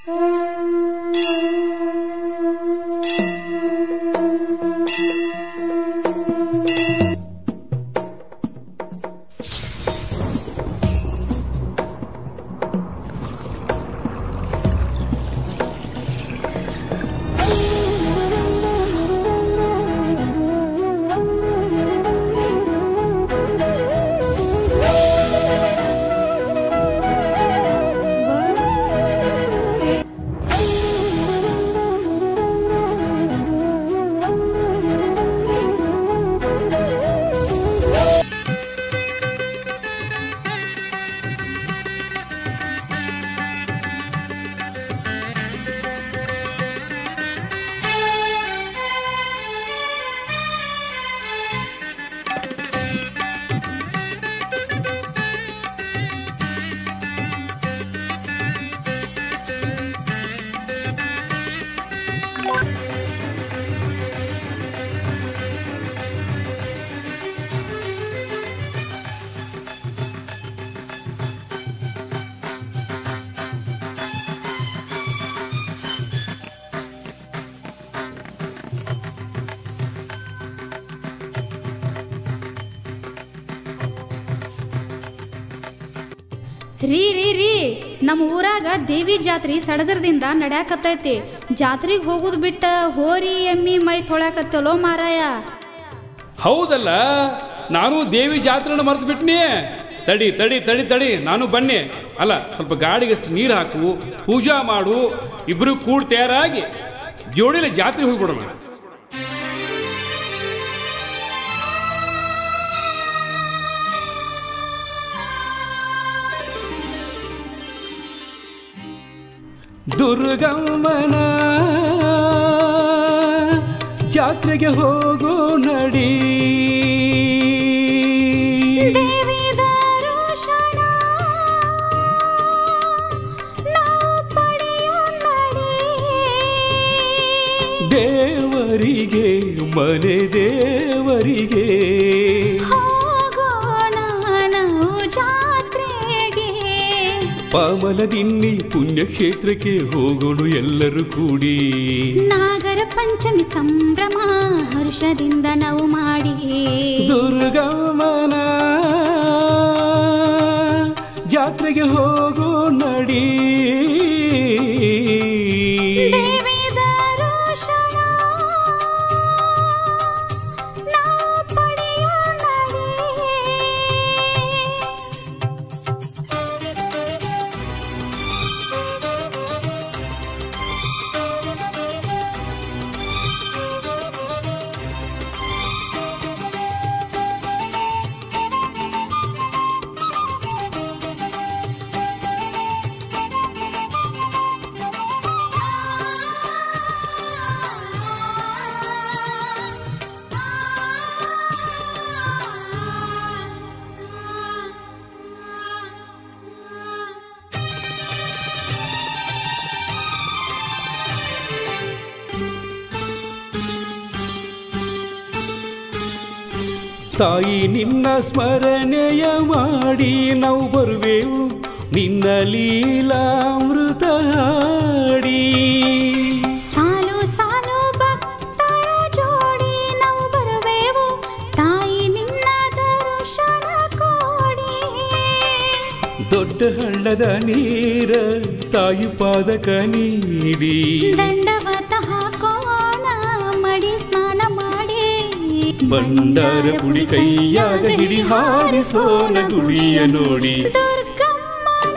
ರೀ ರೀ ರೀ ನಮ್ಮ ಊರಾಗ ದೇವಿ ಜಾತ್ರೆ ಸಡಗರದಿಂದ ನಡ್ಯಾಕತ್ತೈತಿ ಜಾತ್ರೆಗೆ ಹೋಗುದು ಬಿಟ್ಟ ಹೋರಿ ಎಮ್ಮಿ ಮೈ ತೊಳ್ಯಾಕತ್ತಲೋ ಮಾರಾಯ ಹೌದಲ್ಲ ನಾನು ದೇವಿ ಜಾತ್ರೆನ ಮರೆತು ಬಿಟ್ನಿ ತಡಿ ತಡಿ ತಡಿ ತಡಿ ನಾನು ಬನ್ನಿ ಅಲ್ಲ ಸ್ವಲ್ಪ ಗಾಡಿಗೆ ಅಷ್ಟು ನೀರು ಹಾಕು ಪೂಜಾ ಮಾಡು ಇಬ್ರು ಕೂಡ ತಯಾರಾಗಿ ಜೋಡಿಲಿ ಜಾತ್ರೆ ಹೋಗ್ಬಿಡೋಣ ದುರ್ಗಮ್ಮನ ಜಾತ್ರೆಗೆ ಹೋಗೋ ನಡಿ ದೇವಿ ದರುಶನ ನಾವು ಪಡೆಯೋ ನಡೆ. ದೇವರಿಗೆ ಮನೆ ದೇವರಿಗೆ ಹೋಗೋಣ ನಾವು ಜಾತ್ರೆಗೆ ಪಾಮಲದಿನ್ನಿ ಪುಣ್ಯಕ್ಷೇತ್ರಕ್ಕೆ ಹೋಗೋಣ ಎಲ್ಲರೂ ಕೂಡಿ ನಾಗರ ಪಂಚಮಿ ಸಂಭ್ರಮ ಹರ್ಷದಿಂದ ನಾವು ಮಾಡಿ ದುರ್ಗಮ್ಮನ ಜಾತ್ರೆಗೆ ಹೋಗೋ ನಡಿ ದೇವಿ ದರುಶನ ನಾವು ಪಡೆಯೋ ನಡೆ. ತಾಯಿ ನಿನ್ನ ಸ್ಮರಣೆಯ ಮಾಡಿ ನಾವು ಬರುವೆವು ನಿನ್ನ ಲೀಲಾಮೃತ ಹಾಡಿ ಸಾಲು ಸಾಲು ಭಕ್ತರ ಜೋಡಿ ನಾವು ಬರುವೆವು ತಾಯಿ ನಿನ್ನ ದರುಶನ ಕೋಡಿ ದೊಡ್ಡ ಹಳ್ಳದ ನೀರ ತಾಯಿ ಪಾದಕ ನೀಡಿ ದಂಡವತ ಹಾಕೋಣ ಮಡಿ ಸ್ನಾನ ಮಾಡಿ ಬಂಡಾರ ಪುಡಿ ಕೈಯಾಗ ಹಿಡಿ ಹಾರಿಸೋನ ಗುಡಿಯ ನೋಡಿ ದುರ್ಗಮ್ಮನ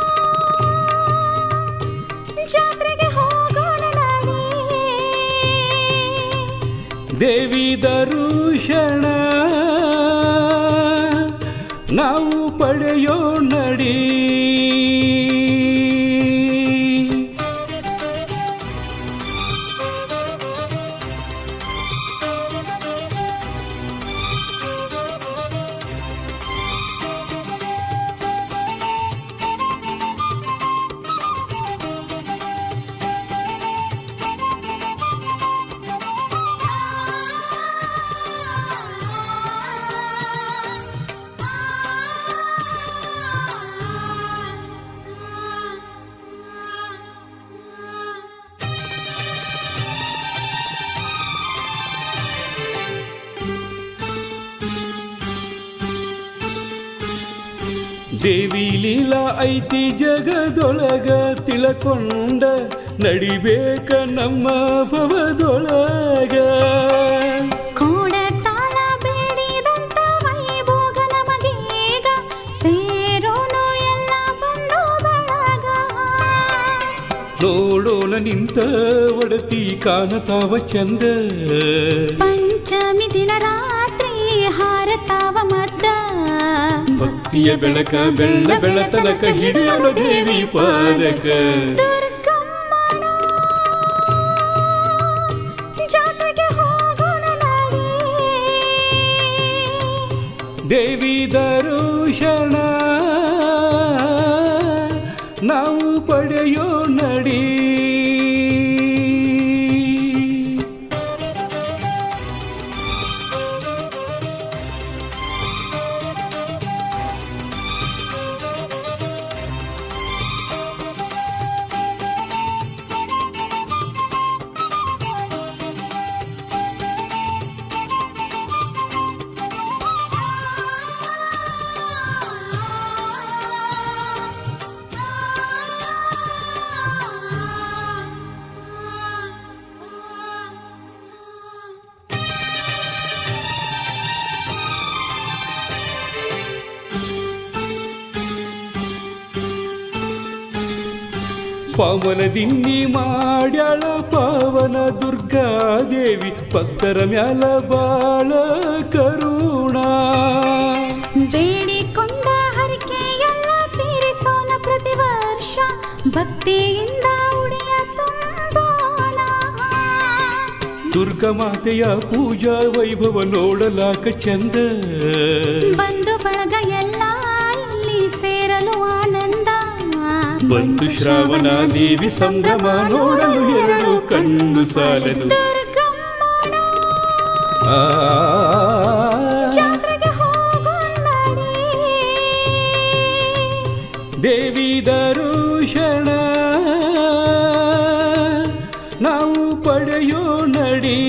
ಜಾತ್ರೆಗೆ ಹೋಗೋಣ ನಾಳೆ. ದೇವಿ ದರುಶನ ನಾವು ಪಡೆಯೋ ನಡಿ ದೇವಿ ಲೀಲಾ ಐತಿ ಜಗದೊಳಗ ತಿಳಕೊಂಡ ನಡಿಬೇಕ ನಮ್ಮ ಭವದೊಳಗ ಕೋಡ ತಾಳ ಬೇಡಿದಂತ ವೈಭೋಗ ನಮಗೀಗ ಸೇರೋನು ಎಲ್ಲ ಬಂದು ಬಳಗ ನೋಡೋಣ ನಿಂತ ಒಡತಿ ಕಾಣತಾವ ಚಂದ ಪಂಚಮಿ ದಿನ ರಾತ್ರಿ ಹಾರತಾವ ಮದ್ದ ಭಕ್ತಿಯ ಬೆಳಕ ಬೆಳ್ಳ ಬೆಳತನಕ ಹಿಡಿಯಲು ದೇವಿ ಪಾದಕ ದುರ್ಗಮ್ಮನ ಜಾತ್ರೆಗೆ ಹೋಗೋಣ ನಡಿ ದೇವಿ ದರುಶನ ನಾವು ಪಡೆಯೋ ನಡಿ ಪವನ ದಿನ್ನಿ ಮಾಡ್ಯಾಳ ಪಾವನ ದುರ್ಗಾದೇವಿ ಭಕ್ತರ ಮ್ಯಾಲ ಬಾಳ ಕರುಣ ಬೇಡಿಕೊಂಡ ಹರಿಕೆಯೆಲ್ಲ ತೀರಿಸೋಣ ಪ್ರತಿ ವರ್ಷ ಭಕ್ತಿಯಿಂದ ಉಡಿಯ ತುಂಬೋಣ ದುರ್ಗಾ ಮಾತೆಯ ಪೂಜಾ ವೈಭವ ನೋಡಲಾಕ ಚಂದ ಬಂದು ಬಳಗ ಎಲ್ಲ ಇಲ್ಲಿ ಸೇರಲು ಆನಂದ ಬಂತು ಶ್ರಾವಣ ದೇವಿ ಸಂಭ್ರಮ ನೋಡಲು ಎರಡು ಕಣ್ಣು ಸಾಲದು ದುರ್ಗಮ್ಮನ ಆ, ಜಾತ್ರೆಗೆ ಹೋಗೋಣ ನಡಿ. ದೇವಿ ದರುಶನ ನಾವು ಪಡೆಯೋ ನಡಿ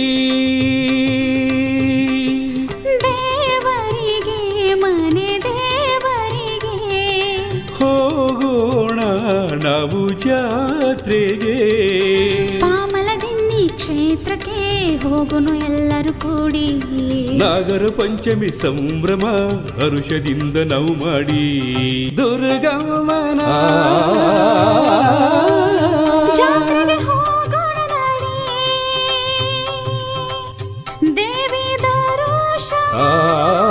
ದೇವರಿಗೆ ಮನೆ ದೇವರಿಗೆ ಹೋಗೋಣ ನಾವು ಜಾತ್ರೆಗೆ ಪಾಮಲದಿನ್ನಿ ಕ್ಷೇತ್ರಕ್ಕೆ ಹೋಗುನು ಎಲ್ಲರೂ ಕೂಡಿ ನಾಗರ ಪಂಚಮಿ ಸಂಭ್ರಮ ಹರುಷದಿಂದ ನಾವು ಮಾಡಿ ದುರ್ಗಮ್ಮನ ಜಾತ್ರೆಗೆ ಹೋಗೋಣ ನಡಿ. ದೇವಿ ದರೋಶ ಆ